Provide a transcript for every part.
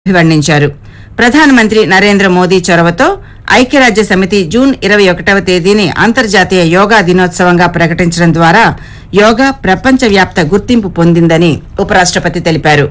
అభివర్ణించారు ప్రధానమంత్రి నరేంద్ర మోదీ చొరవతో ఐక్యరాజ్య సమితి జూన్ ఇరవై ఒకటవ తేదీని అంతర్జాతీయ యోగా దినోత్సవంగా ప్రకటించడం ద్వారా యోగా ప్రపంచవ్యాప్త గుర్తింపు పొందిందని ఉపరాష్టపతి తెలిపారు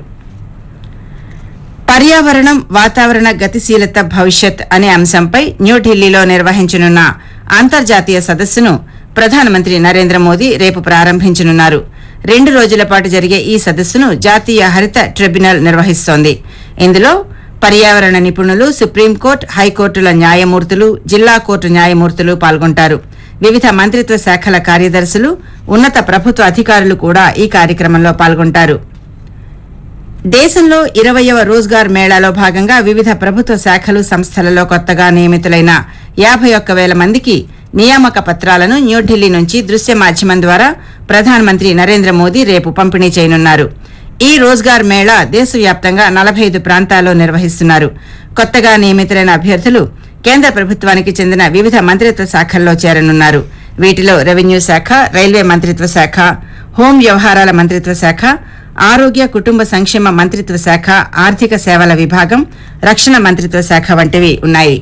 పర్యావరణం వాతావరణ గతిశీలత భవిష్యత్ అనే అంశంపై న్యూఢిల్లీలో నిర్వహించనున్న అంతర్జాతీయ సదస్సును ప్రధానమంత్రి నరేంద్ర మోదీ రేపు ప్రారంభించనున్నారు రెండు రోజుల పాటు జరిగే ఈ సదస్సును జాతీయ హరిత ట్రిబ్యునల్ నిర్వహిస్తోంది ఇందులో పర్యావరణ నిపుణులు సుప్రీంకోర్టు హైకోర్టుల న్యాయమూర్తులు జిల్లా కోర్టు న్యాయమూర్తులు పాల్గొంటారు వివిధ మంత్రిత్వ శాఖల కార్యదర్శులు ఉన్నత ప్రభుత్వ అధికారులు కూడా ఈ కార్యక్రమంలో పాల్గొంటారు దేశంలో ఇరవయవ రోజ్గార్ మేళాలో భాగంగా వివిధ ప్రభుత్వ శాఖలు సంస్థలలో కొత్తగా నియమితులైన యాభై ఒక్క వేల మందికి నియామక పత్రాలను న్యూఢిల్లీ నుంచి దృశ్య మాధ్యమం ద్వారా ప్రధానమంత్రి నరేంద్ర మోదీ రేపు పంపిణీ చేయనున్నారు ఈ రోజ్గార్ మేళా దేశవ్యాప్తంగా నలభై ఐదు ప్రాంతాల్లో నిర్వహిస్తున్నారు కొత్తగా నియమితులైన అభ్యర్థులు కేంద్ర ప్రభుత్వానికి చెందిన వివిధ మంత్రిత్వ శాఖల్లో చేరనున్నారు వీటిలో రెవెన్యూ శాఖ రైల్వే మంత్రిత్వ శాఖ హోం వ్యవహారాల మంత్రిత్వ శాఖ ఆరోగ్య కుటుంబ సంక్షేమ మంత్రిత్వ శాఖ ఆర్థిక సేవల విభాగం రక్షణ మంత్రిత్వ శాఖ వంటివి ఉన్నాయి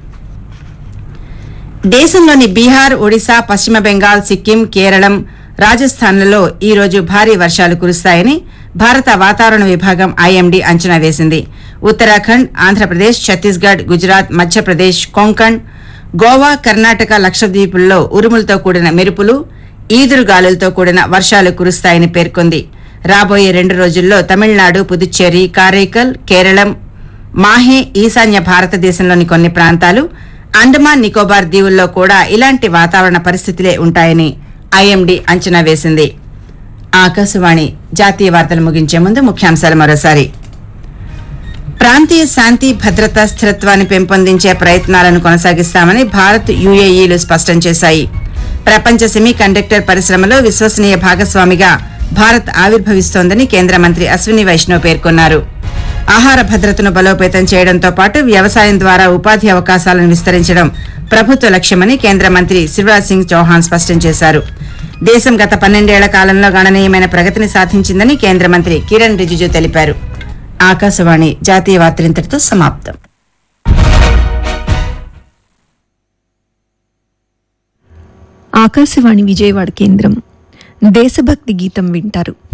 దేశంలోని బీహార్ ఒడిశా పశ్చిమ బెంగాల్ సిక్కిం కేరళం రాజస్థాన్లలో ఈ రోజు భారీ వర్షాలు కురుస్తాయని భారత వాతావరణ విభాగం ఐఎండీ అంచనా వేసింది ఉత్తరాఖండ్ ఆంధ్రప్రదేశ్ ఛత్తీస్గఢ్ గుజరాత్ మధ్యప్రదేశ్ కొంకణ్ గోవా కర్ణాటక లక్షద్వీపుల్లో ఉరుములతో కూడిన మెరుపులు ఈదురుగాలులతో కూడిన వర్షాలు కురుస్తాయని పేర్కొంది రాబోయే రెండు రోజుల్లో తమిళనాడు పుదుచ్చేరి కారైకల్ కేరళం మాహే ఈశాన్య భారతదేశంలోని కొన్ని ప్రాంతాలు అండమాన్ నికోబార్ దీవుల్లో కూడా ఇలాంటి వాతావరణ పరిస్థితులే ఉంటాయని ఐఎండీ అంచనా వేసింది ఆకాశవాణి జాతీయ వార్తలు ముగించే ముందు ముఖ్యాంశాలు మరోసారి ప్రాంతీయ శాంతి భద్రత స్థిరత్వాన్ని పెంపొందించే ప్రయత్నాలను కొనసాగిస్తామని భారత్ యుఏఈలు స్పష్టం చేశాయి ప్రపంచ సెమీ కండక్టర్ పరిశ్రమలో విశ్వసనీయ భాగస్వామిగా భారత్ ఆవిర్భవిస్తోందని కేంద్ర మంత్రి అశ్విని వైష్ణవ్ పేర్కొన్నారు ఆహార భద్రతను బలోపేతం చేయడంతో పాటు వ్యవసాయం ద్వారా ఉపాధి అవకాశాలను విస్తరించడం ప్రభుత్వ లక్ష్యమని కేంద్ర మంత్రి శివరాజ్ సింగ్ చౌహాన్ స్పష్టం చేశారు దేశం గత పన్నెండేళ్ల కాలంలో గణనీయమైన ప్రగతిని సాధించిందని కేంద్ర మంత్రి కిరణ్ రిజిజు తెలిపారు ఆకాశవాణి జాతీయ వార్తలింతటితో సమాప్తం ఆకాశవాణి విజయవాడ కేంద్రం దేశభక్తి గీతం వింటారు